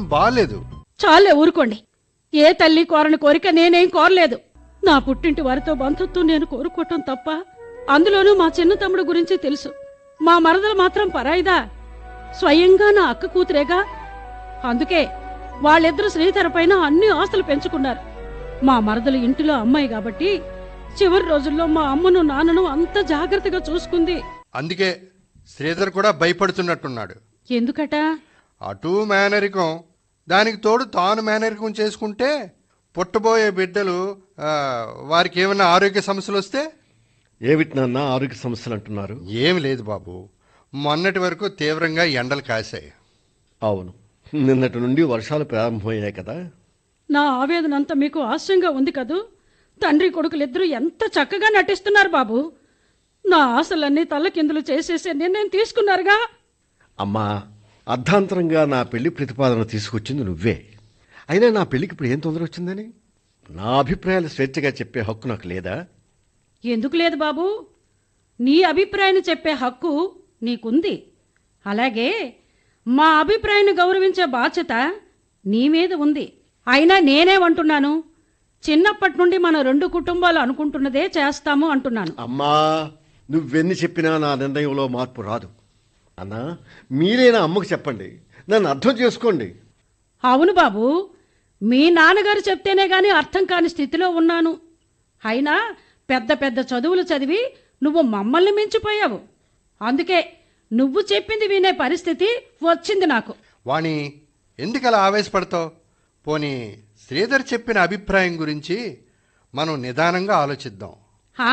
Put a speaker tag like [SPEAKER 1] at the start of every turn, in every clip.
[SPEAKER 1] బాలేదు
[SPEAKER 2] చాలే ఊరుకోండి ఏ తల్లి కోరని కోరిక నేనేం కోరలేదు నా పుట్టింటి వారితో బంధుత్వం నేను కోరుకోవటం తప్ప అందులోనూ మా చిన్న తమ్ముడు గురించి తెలుసు మా మరదలు మాత్రం పరాయిదా స్వయంగా నా అక్క కూతురేగా అందుకే వాళ్ళిద్దరు శ్రీధర పైన అన్ని ఆస్తులు పెంచుకున్నారు మా మరదలు ఇంటిలో అమ్మాయి కాబట్టి చివరి రోజుల్లో మా అమ్మను నాన్నను అంత జాగ్రత్తగా చూసుకుంది
[SPEAKER 1] అందుకే శ్రీధర్ కూడా భయపడుతున్నట్టున్నాడు
[SPEAKER 2] ఎందుకట
[SPEAKER 1] అటు మేనరికం దానికి తోడు తాను మేనరికం చేసుకుంటే పుట్టబోయే బిడ్డలు ఆ, వారికి ఏమైనా ఆరోగ్య సమస్యలు వస్తే
[SPEAKER 3] ఏమిటి నాన్న ఆరోగ్య సమస్యలు అంటున్నారు
[SPEAKER 1] ఏమి లేదు బాబు మొన్నటి వరకు తీవ్రంగా ఎండలు కాశాయి
[SPEAKER 3] అవును నిన్నటి నుండి వర్షాలు ప్రారంభమయ్యాయి కదా
[SPEAKER 2] నా ఆవేదన అంతా మీకు ఆశయంగా ఉంది కదూ తండ్రి కొడుకులిద్దరూ ఎంత చక్కగా నటిస్తున్నారు బాబు నా ఆశలన్నీ తల్లకిందులు చేసేసే నిర్ణయం తీసుకున్నారుగా
[SPEAKER 3] అమ్మా అర్ధాంతరంగా నా పెళ్లి ప్రతిపాదన తీసుకొచ్చింది నువ్వే అయినా నా పెళ్లికి ఇప్పుడు ఏం తొందర వచ్చిందని నా అభిప్రాయాలు స్వేచ్ఛగా చెప్పే హక్కు నాకు లేదా
[SPEAKER 2] ఎందుకు లేదు బాబు నీ అభిప్రాయాన్ని చెప్పే హక్కు నీకుంది అలాగే మా అభిప్రాయాన్ని గౌరవించే బాధ్యత నీ మీద ఉంది అయినా నేనేమంటున్నాను చిన్నప్పటి నుండి మన రెండు కుటుంబాలు అనుకుంటున్నదే చేస్తాము అంటున్నాను
[SPEAKER 3] అమ్మా నువ్వెన్ని చెప్పినా నా నిర్ణయంలో మార్పు రాదు అన్నా మీరైనా అమ్మకు చెప్పండి నన్ను అర్థం చేసుకోండి
[SPEAKER 2] అవును బాబు మీ నాన్నగారు చెప్తేనే గాని అర్థం కాని స్థితిలో ఉన్నాను అయినా పెద్ద పెద్ద చదువులు చదివి నువ్వు మమ్మల్ని మించిపోయావు అందుకే నువ్వు చెప్పింది వినే పరిస్థితి వచ్చింది నాకు
[SPEAKER 1] వాణి ఎందుకలా ఆవేశపడతావు పోనీ శ్రీధర్ చెప్పిన అభిప్రాయం గురించి మనం నిదానంగా ఆలోచిద్దాం
[SPEAKER 2] ఆ,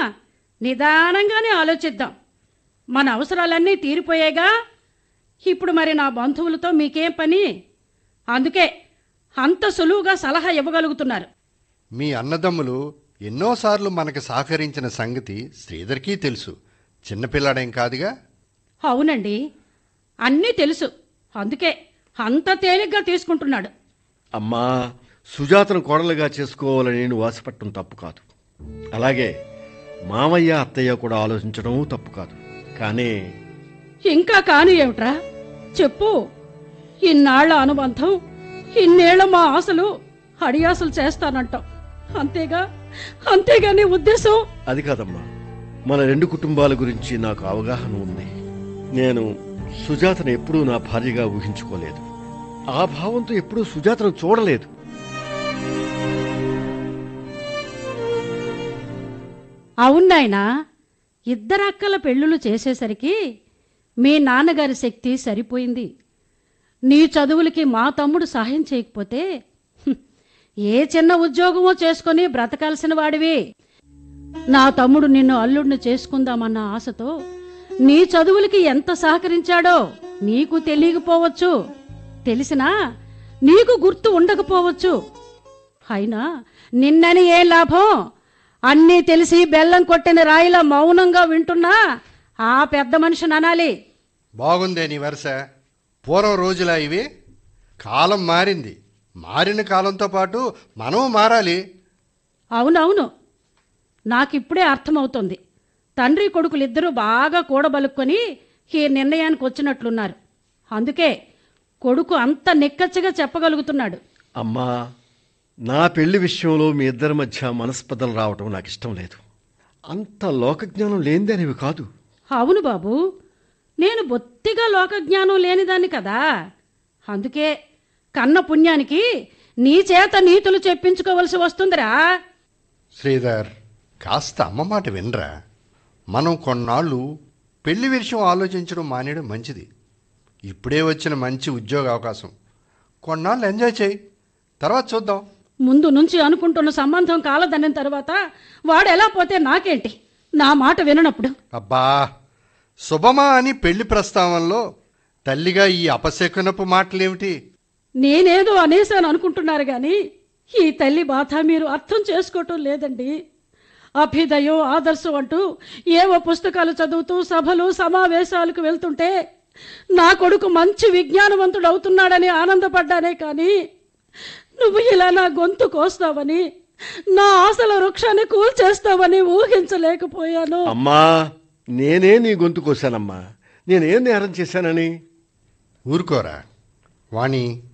[SPEAKER 2] నిదానంగానే ఆలోచిద్దాం మన అవసరాలన్నీ తీరిపోయాయిగా ఇప్పుడు మరి నా బంధువులతో మీకేం పని అందుకే అంత సులువుగా సలహా ఇవ్వగలుగుతున్నారు
[SPEAKER 1] మీ అన్నదమ్ములు ఎన్నోసార్లు మనకు సహకరించిన సంగతి శ్రీధర్కి తెలుసు చిన్నపిల్లాడేం కాదుగా
[SPEAKER 2] అవునండి అన్నీ తెలుసు అందుకే అంత తేలిగ్గా తీసుకుంటున్నాడు
[SPEAKER 3] అమ్మా సుజాతను కోడలుగా చేసుకోవాలని నేను వాసపట్టడం తప్పు కాదు అలాగే మామయ్య అత్తయ్య కూడా ఆలోచించడం తప్పు కాదు కానీ
[SPEAKER 2] ఇంకా కాని ఏమిట్రా చెప్పు ఇన్నాళ్ల అనుబంధం ఇన్నేళ్ల మా ఆశలు అడియాసలు చేస్తానంటాం అంతేగా అంతేగా నీ ఉద్దేశం
[SPEAKER 3] అది కాదమ్మా మన రెండు కుటుంబాల గురించి నాకు అవగాహన ఉంది నేను సుజాతను ఎప్పుడూ నా భార్యగా ఊహించుకోలేదు ఆ భావంతో ఎప్పుడూ సుజాతను చూడలేదు
[SPEAKER 2] అవునాయనా ఇద్దరక్కల పెళ్ళిళ్ళు చేసేసరికి మీ నాన్నగారి శక్తి సరిపోయింది నీ చదువులకి మా తమ్ముడు సహాయం చేయకపోతే హ్మ్, ఏ చిన్న ఉద్యోగమో చేసుకొని బ్రతకాల్సిన వాడివి నా తమ్ముడు నిన్ను అల్లుడిని చేసుకుందామన్న ఆశతో నీ చదువులకి ఎంత సహకరించాడో నీకు తెలియకపోవచ్చు తెలిసినా నీకు గుర్తు ఉండకపోవచ్చు అయినా నిన్నని ఏ లాభం అన్నీ తెలిసి బెల్లం కొట్టిన రాయిలా మౌనంగా వింటున్నా ఆ పెద్ద మనిషిని అనాలి
[SPEAKER 1] బాగుందే నీ వరుస పూర్వం రోజులా ఇవి కాలం మారింది మారిన కాలంతో పాటు మనం మారాలి
[SPEAKER 2] అవునవును నాకిప్పుడే అర్థమవుతోంది తండ్రి కొడుకులిద్దరూ బాగా కూడబలుక్కొని ఈ నిర్ణయానికి వచ్చినట్లున్నారు అందుకే కొడుకు అంత నిక్కచ్చగా చెప్పగలుగుతున్నాడు
[SPEAKER 3] అమ్మా నా పెళ్లి విషయంలో మీ ఇద్దరి మధ్య మనస్పదలు రావటం నాకు ఇష్టం లేదు అంత లోకజ్ఞానం లేనిదనేవి కాదు
[SPEAKER 2] అవును బాబు నేను బొత్తిగా లోకజ్ఞానం లేనిదాన్ని కదా అందుకే కన్న పుణ్యానికి నీ చేత నీతులు చెప్పించుకోవలసి వస్తుందిరా
[SPEAKER 1] శ్రీధర్ కాస్త అమ్మ మాట వినరా మనం కొన్నాళ్ళు పెళ్లి విషయం ఆలోచించడం మానేయడం మంచిది ఇప్పుడే వచ్చిన మంచి ఉద్యోగ అవకాశం కొన్నాళ్ళు ఎంజాయ్ చేయి తర్వాత చూద్దాం
[SPEAKER 2] ముందు నుంచి అనుకుంటున్న సంబంధం కాలదన్న తర్వాత వాడు ఎలా పోతే నాకేంటి నా మాట విననప్పుడు
[SPEAKER 1] అబ్బా శుభమా అని పెళ్లి ప్రస్తావనలో తల్లిగా ఈ అపశకునపు మాటలేమిటి
[SPEAKER 2] నేనేదో అనేసాను అనుకుంటున్నారు కానీ ఈ తల్లి బాధ మీరు అర్థం చేసుకోవటం లేదండి అభ్యుదయం ఆదర్శం అంటూ ఏవో పుస్తకాలు చదువుతూ సభలు సమావేశాలకు వెళ్తుంటే నా కొడుకు మంచి విజ్ఞానవంతుడు అవుతున్నాడని ఆనందపడ్డానే కానీ నువ్వు ఇలా నా గొంతు కోస్తావని నా ఆశల వృక్షాన్ని కూల్చేస్తావని ఊహించలేకపోయాను
[SPEAKER 3] అమ్మా నేనే నీ గొంతు కోశానమ్మా నేనేం నేరం చేశానని
[SPEAKER 1] ఊరుకోరా వాణి